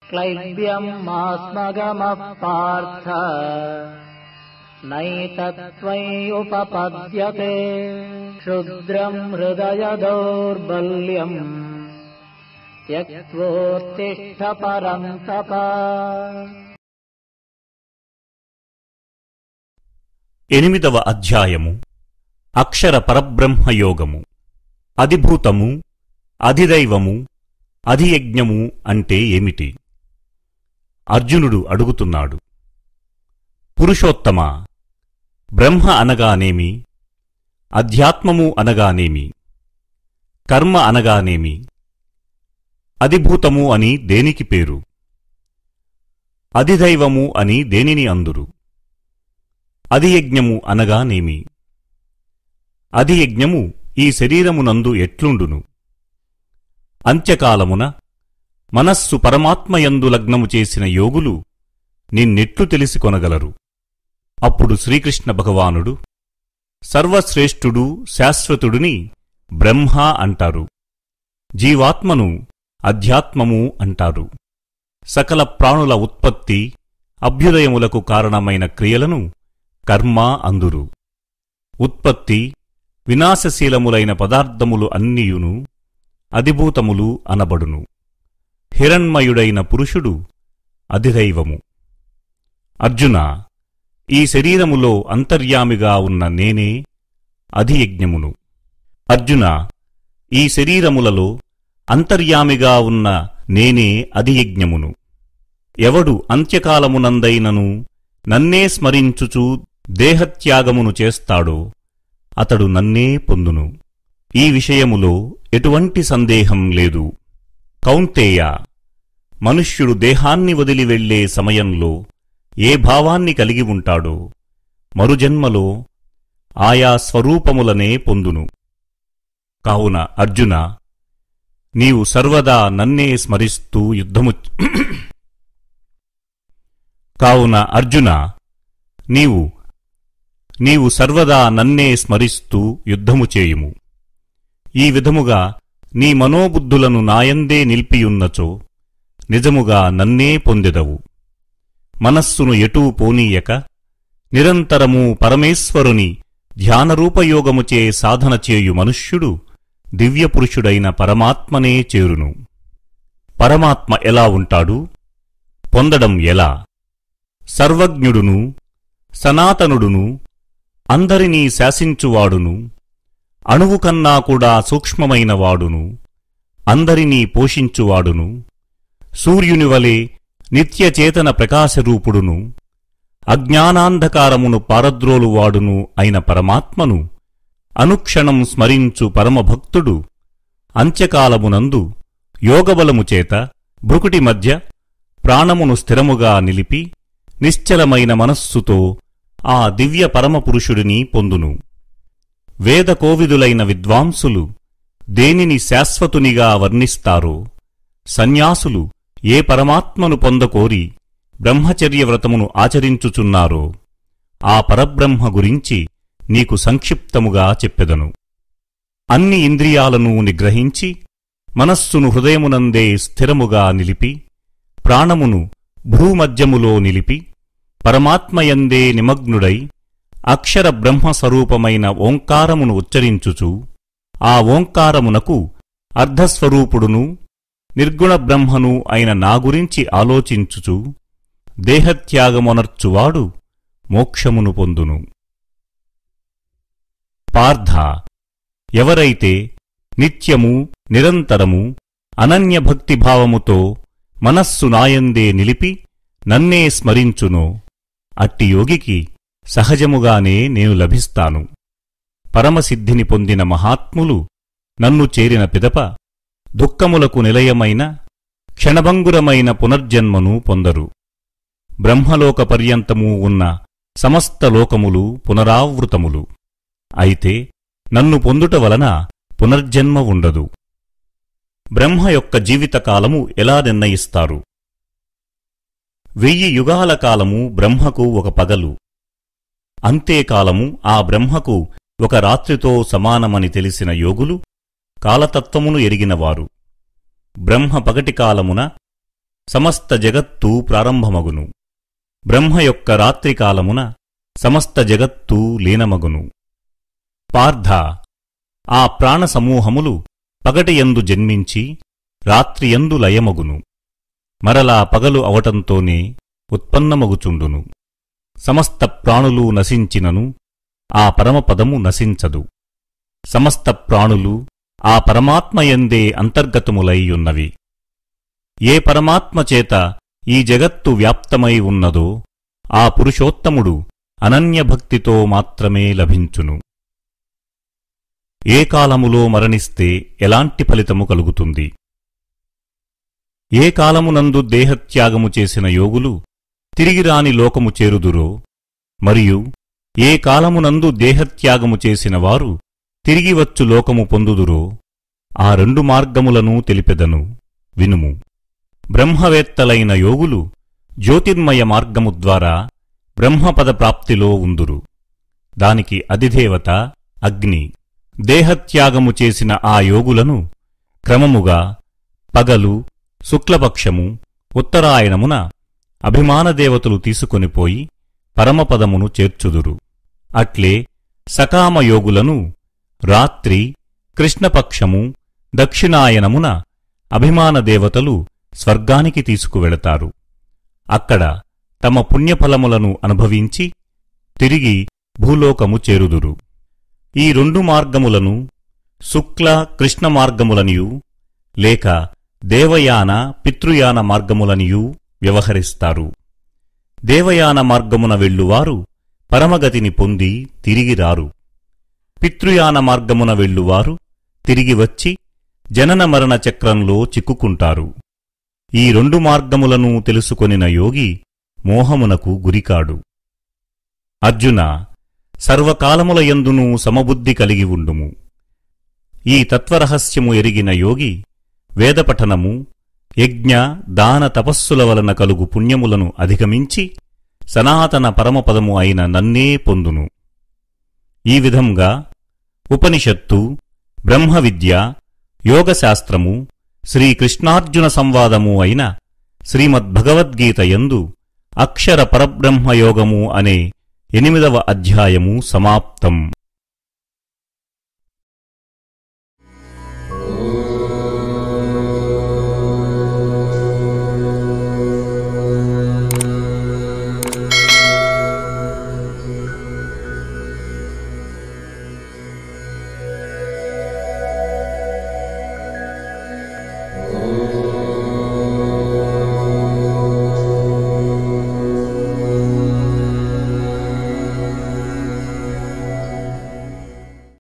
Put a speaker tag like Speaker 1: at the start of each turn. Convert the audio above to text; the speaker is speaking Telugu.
Speaker 1: क्लैब्यम् मास्मगमः पार्थ नैतत्त्वय्युपपद्यते क्षुद्रम् हृदय दौर्बल्यम् त्यक्त्वोत्तिष्ठ परन्तप
Speaker 2: ఎనిమిదవ అధ్యాయము అక్షర పరబ్రహ్మయోగము అధిభూతము అధిదైవము అధియజ్ఞము అంటే ఏమిటి అర్జునుడు అడుగుతున్నాడు పురుషోత్తమ బ్రహ్మ అనగానేమి అధ్యాత్మము అనగానేమి కర్మ అనగానేమి అధిభూతము అని దేనికి పేరు అధిదైవము అని దేనిని అందురు అధియజ్ఞము అనగానేమి అధియజ్ఞము ఈ శరీరమునందు ఎట్లుండును అంత్యకాలమున మనస్సు పరమాత్మయందు లగ్నము చేసిన యోగులు నిన్నెట్లు తెలిసికొనగలరు అప్పుడు శ్రీకృష్ణ భగవానుడు సర్వశ్రేష్ఠుడు శాశ్వతుడిని బ్రహ్మ అంటారు జీవాత్మను అధ్యాత్మము అంటారు సకల ప్రాణుల ఉత్పత్తి అభ్యుదయములకు కారణమైన క్రియలను కర్మ అందురు ఉత్పత్తి వినాశశీలములైన పదార్థములు అన్నియును అధిభూతములు అనబడును హిరణ్మయుడైన పురుషుడు అధిదైవము అర్జున ఈ శరీరములో అంతర్యామిగా ఉన్న నేనే అధియజ్ఞమును అర్జున ఈ శరీరములలో అంతర్యామిగా ఉన్న నేనే అధియజ్ఞమును ఎవడు అంత్యకాలమునందైనను నన్నే స్మరించుచూ దేహత్యాగమును చేస్తాడో అతడు నన్నే పొందును ఈ విషయములో ఎటువంటి సందేహం లేదు కౌంతేయ మనుష్యుడు దేహాన్ని వదిలి వెళ్లే సమయంలో ఏ భావాన్ని కలిగి ఉంటాడో మరుజన్మలో ఆయా స్వరూపములనే పొందును కావున అర్జున నీవు సర్వదా నన్నే స్మరిస్తూ యుద్ధము కావున అర్జున నీవు నీవు సర్వదా నన్నే స్మరిస్తూ యుద్ధము చేయుము ఈ విధముగా నీ మనోబుద్ధులను నాయందే నిలిపియున్నచో నిజముగా నన్నే పొందెదవు మనస్సును ఎటూ పోనీయక నిరంతరము పరమేశ్వరుని ధ్యానరూపయోగముచే సాధన చేయు మనుష్యుడు దివ్యపురుషుడైన పరమాత్మనే చేరును పరమాత్మ ఎలా ఉంటాడు పొందడం ఎలా సర్వజ్ఞుడును సనాతనుడును అందరినీ శాసించువాడును అణువు కన్నా కూడా సూక్ష్మమైనవాడును అందరినీ పోషించువాడును సూర్యుని వలె నిత్యచేతన ప్రకాశరూపుడును అజ్ఞానాంధకారమును పారద్రోలువాడును అయిన పరమాత్మను అనుక్షణం స్మరించు పరమభక్తుడు అంత్యకాలమునందు యోగబలము చేత భృకుటి మధ్య ప్రాణమును స్థిరముగా నిలిపి నిశ్చలమైన మనస్సుతో ఆ దివ్య పరమపురుషుడిని పొందును వేద కోవిదులైన విద్వాంసులు దేనిని శాశ్వతునిగా వర్ణిస్తారో సన్యాసులు ఏ పరమాత్మను పొందకోరి బ్రహ్మచర్య వ్రతమును ఆచరించుచున్నారో ఆ పరబ్రహ్మ గురించి నీకు సంక్షిప్తముగా చెప్పెదను అన్ని ఇంద్రియాలను నిగ్రహించి మనస్సును హృదయమునందే స్థిరముగా నిలిపి ప్రాణమును భ్రూమధ్యములో నిలిపి పరమాత్మయందే నిమగ్నుడై అక్షర బ్రహ్మస్వరూపమైన ఓంకారమును ఉచ్చరించుచు ఆ ఓంకారమునకు అర్ధస్వరూపుడును నిర్గుణ బ్రహ్మను అయిన నా గురించి ఆలోచించుచు దేహత్యాగమొనర్చువాడు మోక్షమును పొందును పార్థ ఎవరైతే నిత్యము నిరంతరము అనన్యభక్తిభావముతో మనస్సు నాయందే నిలిపి నన్నే స్మరించునో అట్టి యోగికి సహజముగానే నేను లభిస్తాను పరమసిద్ధిని పొందిన మహాత్ములు నన్ను చేరిన పిదప దుఃఖములకు నిలయమైన క్షణభంగురమైన పునర్జన్మను పొందరు బ్రహ్మలోక పర్యంతము ఉన్న సమస్త లోకములు పునరావృతములు అయితే నన్ను పొందుట వలన పునర్జన్మ ఉండదు బ్రహ్మ యొక్క జీవితకాలము ఎలా నిర్ణయిస్తారు వెయ్యి యుగాల కాలము బ్రహ్మకు ఒక పగలు అంతేకాలము ఆ బ్రహ్మకు ఒక రాత్రితో సమానమని తెలిసిన యోగులు కాలతత్వమును ఎరిగినవారు బ్రహ్మ పగటి కాలమున సమస్త జగత్తు ప్రారంభమగును బ్రహ్మ యొక్క రాత్రికాలమున సమస్త జగత్తు లీనమగును పార్థ ఆ ప్రాణసమూహములు పగటియందు జన్మించి రాత్రియందు లయమగును మరలా పగలు అవటంతోనే ఉత్పన్నమగుచుండును సమస్త ప్రాణులు నశించినను ఆ పరమపదము నశించదు సమస్త ప్రాణులు ఆ పరమాత్మయందే అంతర్గతములైయున్నవి ఏ పరమాత్మ చేత ఈ జగత్తు వ్యాప్తమై ఉన్నదో ఆ పురుషోత్తముడు అనన్యభక్తితో మాత్రమే లభించును ఏ కాలములో మరణిస్తే ఎలాంటి ఫలితము కలుగుతుంది ఏ కాలమునందు దేహత్యాగము చేసిన యోగులు తిరిగి రాని లోకము చేరుదురో మరియు ఏ కాలమునందు దేహత్యాగము చేసిన వారు తిరిగి వచ్చు లోకము పొందుదురో ఆ రెండు మార్గములను తెలిపెదను వినుము బ్రహ్మవేత్తలైన యోగులు జ్యోతిర్మయ మార్గము ద్వారా బ్రహ్మపద ప్రాప్తిలో ఉందురు దానికి అధిదేవత అగ్ని దేహత్యాగము చేసిన ఆ యోగులను క్రమముగా పగలు శుక్లపక్షము ఉత్తరాయణమున అభిమానదేవతలు తీసుకొనిపోయి పరమపదమును చేర్చుదురు అట్లే సకామయోగులను రాత్రి కృష్ణపక్షము దక్షిణాయనమున అభిమానదేవతలు స్వర్గానికి తీసుకువెళతారు అక్కడ తమ పుణ్యఫలములను అనుభవించి తిరిగి భూలోకము చేరుదురు ఈ రెండు మార్గములను శుక్ల కృష్ణ మార్గములనియు లేక దేవయాన పితృయాన మార్గములనియూ వ్యవహరిస్తారు దేవయాన మార్గమున వెళ్ళువారు పరమగతిని పొంది తిరిగి రారు పితృయాన మార్గమున వెళ్ళువారు తిరిగి వచ్చి జనన మరణ చక్రంలో చిక్కుకుంటారు ఈ రెండు మార్గములను తెలుసుకొనిన యోగి మోహమునకు గురికాడు అర్జున సర్వకాలముల యందునూ సమబుద్ధి కలిగి ఉండుము ఈ తత్వరహస్యము ఎరిగిన యోగి వేదపఠనము యజ్ఞ దాన తపస్సుల వలన కలుగు పుణ్యములను అధిగమించి సనాతన పరమపదము అయిన నన్నే పొందును ఈ విధంగా ఉపనిషత్తు బ్రహ్మ విద్య యోగశాస్త్రము శ్రీకృష్ణార్జున సంవాదము అయిన శ్రీమద్భగవద్గీత యందు అక్షర పరబ్రహ్మయోగము అనే ఎనిమిదవ అధ్యాయము సమాప్తం